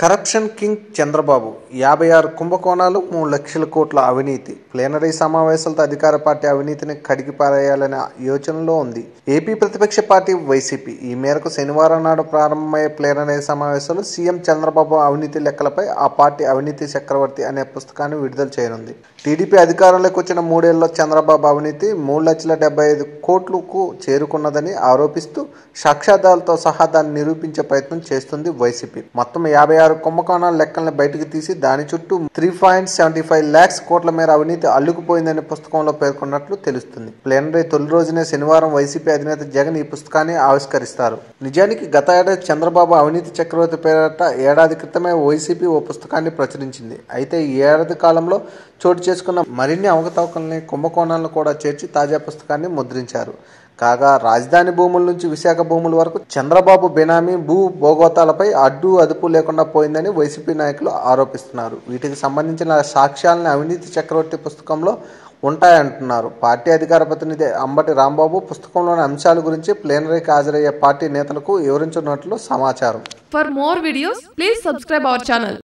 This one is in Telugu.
కరప్షన్ కింగ్ చంద్రబాబు యాభై ఆరు కుంభకోణాలు మూడు లక్షల కోట్ల అవినీతి ప్లేనరీ సమావేశాలతో అధికార పార్టీ అవినీతిని కడిగిపారేయాలనే యోచనలో ఉంది ఏపీ ప్రతిపక్ష పార్టీ వైసీపీ ఈ మేరకు శనివారం నాడు ప్రారంభమయ్యే ప్లేనరీ సమావేశాలు సీఎం చంద్రబాబు అవినీతి లెక్కలపై ఆ పార్టీ అవినీతి చక్రవర్తి అనే పుస్తకాన్ని విడుదల చేయనుంది టీడీపీ అధికారంలోకి వచ్చిన మూడేళ్లలో చంద్రబాబు అవినీతి మూడు లక్షల డెబ్బై ఐదు కోట్లకు చేరుకున్నదని ఆరోపిస్తూ సాక్ష్యాధారాలతో సహా దాన్ని నిరూపించే ప్రయత్నం చేస్తుంది వైసీపీ మొత్తం యాభై ఆరు కుంభకోణాల లెక్కలను బయటకు తీసి దాని చుట్టూ three point seventy five lakhs కోట్ల మేర అవినీతి అల్లుకుపోయిందని పుస్తకంలో పేర్కొన్నట్లు తెలుస్తుంది ప్లేనరీ తొలి రోజునే శనివారం వైసీపీ అధినేత జగన్ ఈ పుస్తకాన్ని ఆవిష్కరిస్తారు నిజానికి గత ఏడాది చంద్రబాబు అవినీతి చక్రవర్తి పేరట ఏడాది క్రితమే వైసీపీ ఓ పుస్తకాన్ని ప్రచురించింది అయితే ఈ ఏడాది కాలంలో చోటు చేసుకున్న మరిన్ని అవకతవకల్ని కుంభకోణాలను కూడా చేర్చి తాజా పుస్తకాన్ని ముద్రించారు కాగా రాజధాని భూముల నుంచి విశాఖ భూముల వరకు చంద్రబాబు బెనామీ భూ భోగోతాలపై అడ్డు అదుపు లేకుండా పోయిందని వైసీపీ నాయకులు ఆరోపిస్తున్నారు వీటికి సంబంధించిన సాక్ష్యాలను అవినీతి చక్రవర్తి పుస్తకంలో ఉంటాయంటున్నారు పార్టీ అధికార ప్రతినిధి అంబటి రాంబాబు పుస్తకంలోని అంశాల గురించి ప్లేనరీకి హాజరయ్యే పార్టీ నేతలకు వివరించినట్లు సమాచారం For more videos, please subscribe our channel.